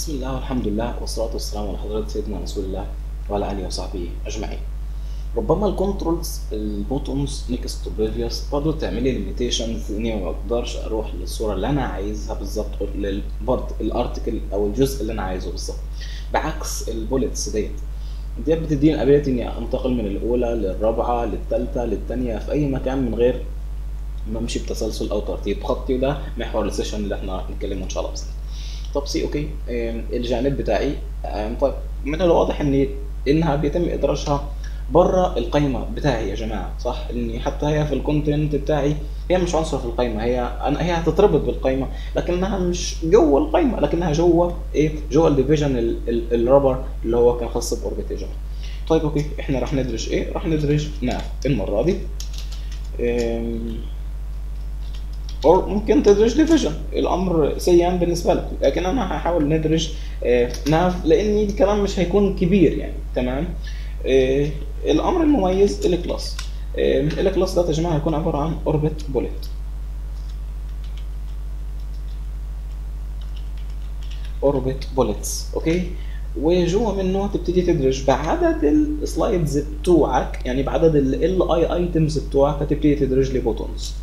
بسم الله والحمد لله والصلاة والسلام على حضرة سيدنا رسول الله وعلى آله وصحبه أجمعين. ربما الكنترولز البوتونز نيكست تو بريفيوس برضه تعمل لي ليميتيشنز اني ما اقدرش اروح للصوره اللي انا عايزها بالظبط للبارت الارتكل او الجزء اللي انا عايزه بالظبط بعكس البوليتس ديت ديت بتديني الابيلتي اني انتقل من الاولى للرابعه للثالثه للثانيه في اي مكان من غير ما امشي بتسلسل او ترتيب خطي وده محور السيشن اللي احنا هنتكلمه ان شاء الله بس طب سي اوكي آم، الجانب بتاعي آم، طيب من الواضح ان انها بيتم ادراجها بره القايمه بتاعي يا جماعه صح اني حتى هي في الكونتنت بتاعي هي مش عنصر في القايمه هي أنا هي هتتربط بالقايمه لكنها مش جوه القايمه لكنها جوه ايه جوه الديفيجن ال- ال- الرابر اللي هو كان خاص باوربيتيجن طيب اوكي احنا راح ندرج ايه راح ندرج ناف المره دي آم، او ممكن تدرج ديفيجن الامر سيان بالنسبه لك لكن انا هحاول ندرج آه، ناف لان الكلام مش هيكون كبير يعني تمام آه، الامر المميز الكلاس آه، الكلاس ده يا جماعه هيكون عباره عن اوربت بوليت اوربت بوليتس اوكي وجوه منه تبتدي تدرج بعدد السلايدز بتوعك يعني بعدد ال اي ايتمز بتوعك هتبتدي تدرج لي بوتونز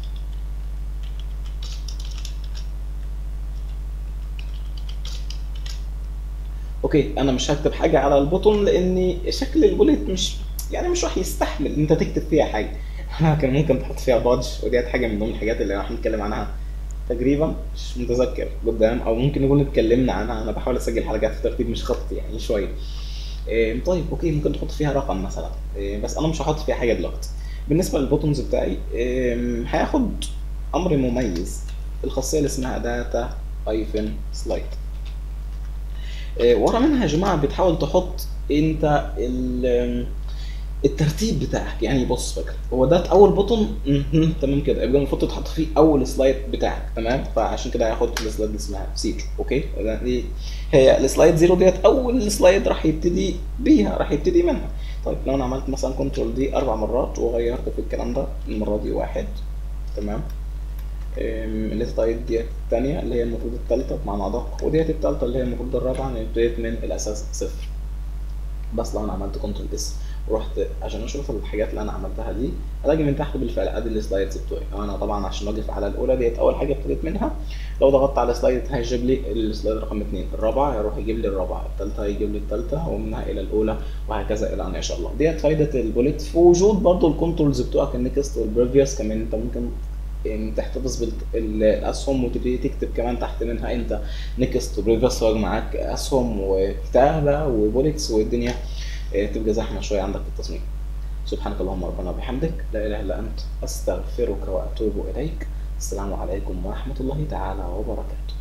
اوكي انا مش هكتب حاجه على البوتون لان شكل البوليت مش يعني مش راح يستحمل ان انت تكتب فيها حاجه كان ممكن تحط فيها بادج وديت حاجه من ضمن الحاجات اللي راح نتكلم عنها تقريبا مش متذكر قدام او ممكن نكون اتكلمنا عنها انا بحاول اسجل حلقات في ترتيب مش خطي يعني شويه إيه، طيب اوكي ممكن تحط فيها رقم مثلا إيه، بس انا مش هحط فيها حاجه دلوقتي بالنسبه للبوتونز بتاعي إيه، هياخد امر مميز الخاصيه اللي اسمها داتا ايفن سلايد آه، ورا منها يا جماعه بتحاول تحط انت ال- الترتيب بتاعك يعني بص فكره هو ده اول بوتون مهم، تمام كده يبقى المفروض تحط فيه اول سلايد بتاعك تمام فعشان كده هياخد السلايد اللي اسمها زيرو اوكي ده- دي هي السلايد زيرو ديت اول سلايد راح يبتدي بيها راح يبتدي منها طيب لو انا عملت مثلا كنترول دي اربع مرات وغيرت في الكلام ده المره دي واحد تمام الليستايد ديت الثانية اللي هي المفروض الثالثة بمعنى أدق وديت الثالثة اللي هي المفروض الرابعة إن ابتديت من الأساس صفر بس لو أنا عملت كنترول اس ورحت عشان أشوف الحاجات اللي أنا عملتها دي ألاقي من تحت بالفعل أدي السلايدز بتوعي أنا طبعا عشان أقف على الأولى ديت أول حاجة ابتديت منها لو ضغطت على سلايد هيجيب لي السلايد رقم اثنين الرابعة هيروح يجيب لي الرابعة الثالثة هيجيب لي الثالثة ومنها إلى الأولى وهكذا إلى أن يشاء الله ديت فايدة البوليت في وجود برضو الكنترولز بتوعك النكست والبريفيوس كمان أنت ممكن يعني تحتفظ بالاسهم وتبتدي تكتب كمان تحت منها انت نكست وبريفيوس معاك اسهم وكتابه وبوليتس والدنيا آه، تبقى زحمه شويه عندك في التصميم سبحانك اللهم ربنا وبحمدك لا اله الا انت استغفرك واتوب اليك السلام عليكم ورحمه الله تعالى وبركاته